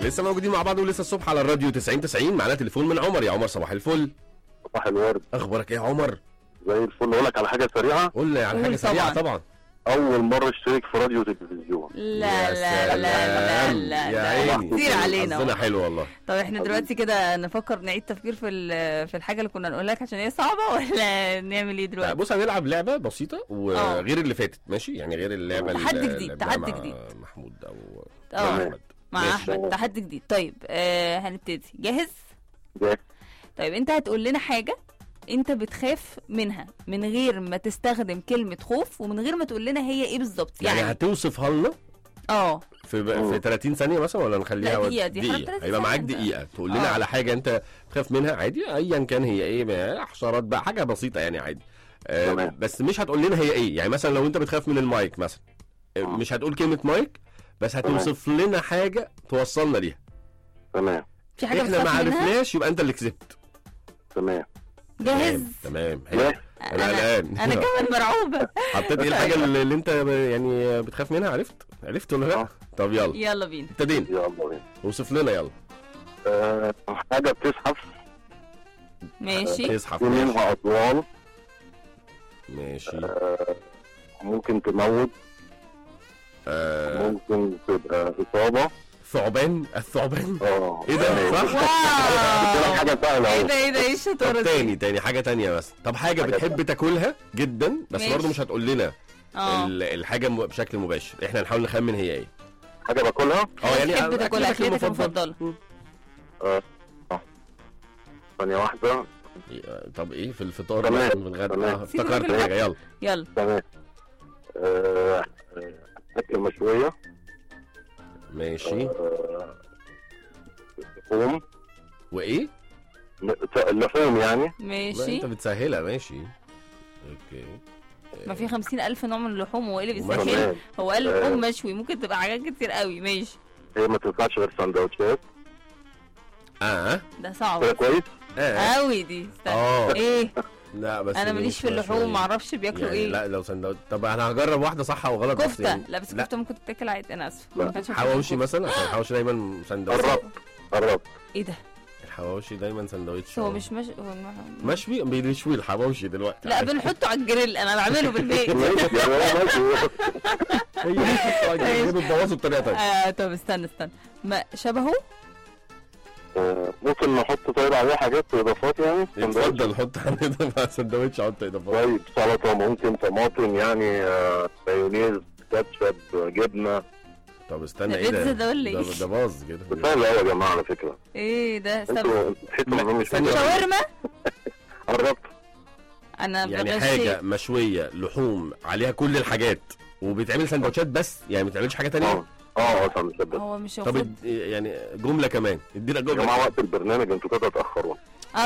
لسه موجودين مع بعض ولسه الصبح على الراديو 90 90 معانا تليفون من عمر يا عمر صباح الفل صباح الورد اخبارك ايه يا عمر زي الفل اقول لك على حاجه سريعه قول لي على قول حاجه سريعه طبعاً. طبعا اول مره اشترك في راديو تلفزيون لا يا لا لا لا سلام. لا يا لا عيني كتير علينا حظنا حلو والله طب احنا دلوقتي كده نفكر نعيد تفكير في ال- في الحاجه اللي كنا نقول لك عشان هي صعبه ولا نعمل ايه لا دلوقتي بص هنلعب لعبه بسيطه آه. وغير اللي فاتت ماشي يعني غير اللعبه اللي تحدي جديد، لعبناها تحدي مع جديد. محمود او اه. مع احمد مع ماشي. احمد تحدي جديد طيب آه هنبتدي جاهز ده طيب انت هتقول لنا حاجه انت بتخاف منها من غير ما تستخدم كلمه خوف ومن غير ما تقول لنا هي ايه بالظبط يعني يعني هتوصفها لنا اه في في 30 ثانيه مثلا ولا نخليها لا، دقيقة، دي حرام 30 هيبقى معاك ثانية. دقيقه تقول لنا آه. على حاجه انت تخاف منها عادي ايا كان هي ايه ما- حشرات بقى حاجه بسيطه يعني عادي آه تمام. بس مش هتقول لنا هي ايه يعني مثلا لو انت بتخاف من المايك مثلا آه، آه. مش هتقول كلمه مايك بس هتوصف لنا حاجه توصلنا ليها تمام في حاجه احنا ما بتخاف منها عرفناش يبقى انت اللي كسبت تمام جاهز تمام تمام حلو. ماشي. انا قلقان انا كمان مرعوبه حطيت ايه الحاجه اللي, اللي انت يعني بتخاف منها عرفت عرفت ولا لا آه. طب يلا يلا بينا ابتدينا يلا بينا اوصف لنا يلا آه، حاجه بتزحف ماشي اسحب في منها اطوال ماشي آه، ممكن تموت آه ممكن تبقى اصابه ثعبان الثعبان اه ايه ده صح قلت لك واو حاجه سهله ايه أهو. ده ايه ده ايه طب الشطاره دي تاني تاني حاجه تانية بس طب حاجه حاجة بتحب تانية. تاكلها جدا بس ماشي. برضه مش هتقول لنا اه ال- الحاجه م- بشكل مباشر احنا نحاول نخمن هي ايه حاجه باكلها اه يعني بتحب تاكلها أكلتك اكلتك المفضله آه، آه. ثانيه واحده إيه، طب ايه في الفطار تمام. مثلا في الغداء تمام. آه، سيبك افتكرت من حاجه يلا يلا تمام آه، آه، اكل مشويه ماشي آه، لحوم وايه اللحوم يعني ما ماشي انت بتسهلها ماشي اوكي ما في خمسين ألف نوع من اللحوم هو ايه اللي وما بيسهل تمام. هو قال لحوم آه. مشوي ممكن تبقى حاجات كتير قوي ماشي هي ما تنفعش غير سندوتشات اه ده صعب كده كويس اه قوي دي استنى اه ايه لا بس انا دي ماليش مش في اللحوم مشوية. معرفش بياكلوا يعني ايه لا لو سندوتش طب انا هجرب واحده صح او غلط بس كفته يعني- لا بس لا كفته ممكن تتاكل عادي انا اسفه لا. ما كانش حواوشي كفتة. مثلا عشان الحواوشي دايما سندوتش قربت قربت ايه ده الحواوشي دايما سندوتش هو آه. مش مش هو م- مشوي بيشوي الحواوشي دلوقتي لا بنحطه على الجريل انا بعمله بالبيت ماشي يا ماشي هي دي بتبقى جايبه بتبوظه بطريقه ثانيه آه طب استنى استنى ما شبهه آه، ممكن نحط طيب عليه حاجات اضافات يعني سندوتش. اتفضل حط عليه مع سندوتش حط اضافات طيب سلطه ممكن طماطم يعني آه، مايونيز كاتشب جبنه طب استنى ده ايه ده بيتزا ده ولا إيه؟ ده باظ كده سهل قوي يا جماعه على فكره ايه ده استنى انتوا انتوا تحسوا ان مش ثانية. شاورما قربت انا يعني بغشي. حاجه مشويه لحوم عليها كل الحاجات وبيتعمل سندوتشات بس يعني ما بتعملش حاجه اه تانية اه اه سندوتشات هو مش طب المفروض اد- يعني جمله كمان ادينا يا جمله جماعه وقت البرنامج انتوا كده تاخروا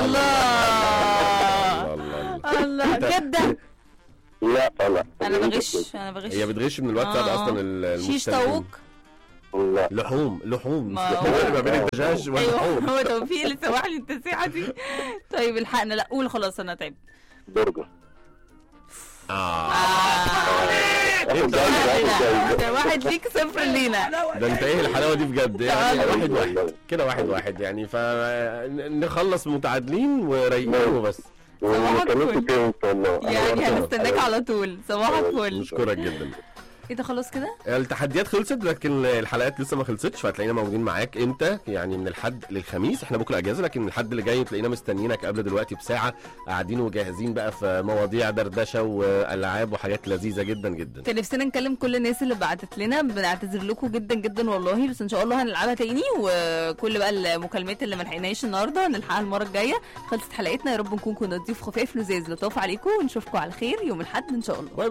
الله الله الله الله جدا لا لا انا بغش انا بغش هي بتغش من الواتساب آه. اصلا ال- شيش المستمعين. طاووق لا لحوم لحوم ما هو- فرق ما بين الدجاج ايوه واللحوم هو توفيق اللي سوح لي التسيحه دي طيب الحقنا لا قول خلاص انا تعبت برجر اه اخد جايزه اخد جايزه ده واحد ليك صفر لينا ده انت ايه الحلاوه دي بجد يعني آه. واحد واحد كده واحد واحد يعني فنخلص متعادلين ورايقين وبس ونكملكم الفل. تاني ان شاء الله يعني هنستناك على طول صباح الفل نشكرك جدا ايه ده خلاص كده التحديات خلصت لكن الحلقات لسه ما خلصتش فهتلاقينا موجودين معاك امتى يعني من الحد للخميس احنا بكره اجازه لكن من الحد اللي جاي تلاقينا مستنيينك قبل دلوقتي بساعه قاعدين وجاهزين بقى في مواضيع دردشه والعاب وحاجات لذيذه جدا جدا كان نفسنا نكلم كل الناس اللي بعتت لنا بنعتذر لكم جدا جدا والله بس ان شاء الله هنلعبها تاني وكل بقى المكالمات اللي ما لحقناش النهارده هنلحقها المره الجايه خلصت حلقتنا يا رب نكون كنا ضيوف خفاف لزاز لطاف عليكم ونشوفكم على خير يوم الاحد ان شاء الله